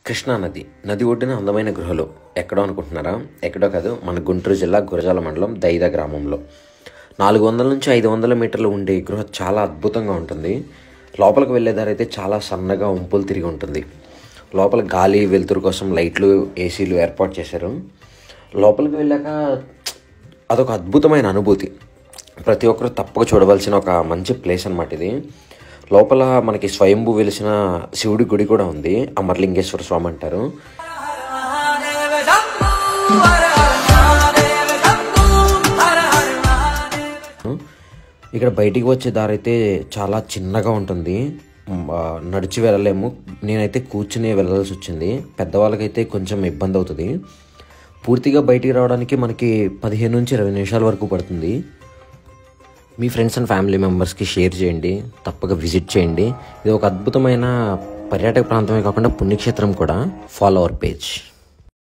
కృష్ణా నది నది ఒడ్డున అందమైన గృహలు ఎక్కడో అనుకుంటున్నారా ఎక్కడో కాదు మన గుంటూరు జిల్లా గురజాల మండలం దైద గ్రామంలో నాలుగు వందల నుంచి ఐదు వందల మీటర్లు ఉండే ఈ గృహ చాలా అద్భుతంగా ఉంటుంది లోపలికి వెళ్ళే దారి అయితే చాలా సన్నగా ఉంపులు తిరిగి ఉంటుంది లోపల గాలి వెలుతురు కోసం లైట్లు ఏసీలు ఏర్పాటు చేశారు లోపలికి వెళ్ళాక అదొక అద్భుతమైన అనుభూతి ప్రతి ఒక్కరు తప్పక చూడవలసిన ఒక మంచి ప్లేస్ అనమాట ఇది లోపల మనకి స్వయంభూ వెలిసిన శివుడి గుడి కూడా ఉంది అమర్లింగేశ్వర స్వామి అంటారు ఇక్కడ బయటికి వచ్చే దారి అయితే చాలా చిన్నగా ఉంటుంది మ్, ఆ, నడిచి వెళ్ళలేము నేనైతే కూర్చుని వెళ్ళాల్సి వచ్చింది పెద్దవాళ్ళకైతే కొంచెం ఇబ్బంది అవుతుంది పూర్తిగా బయటికి రావడానికి మనకి పదిహేను నుంచి ఇరవై నిమిషాల వరకు పడుతుంది మీ ఫ్రెండ్స్ అండ్ ఫ్యామిలీ మెంబర్స్కి షేర్ చేయండి తప్పక విజిట్ చేయండి ఇది ఒక అద్భుతమైన పర్యాటక ప్రాంతమే కాకుండా పుణ్యక్షేత్రం కూడా ఫాలో అవర్ పేజ్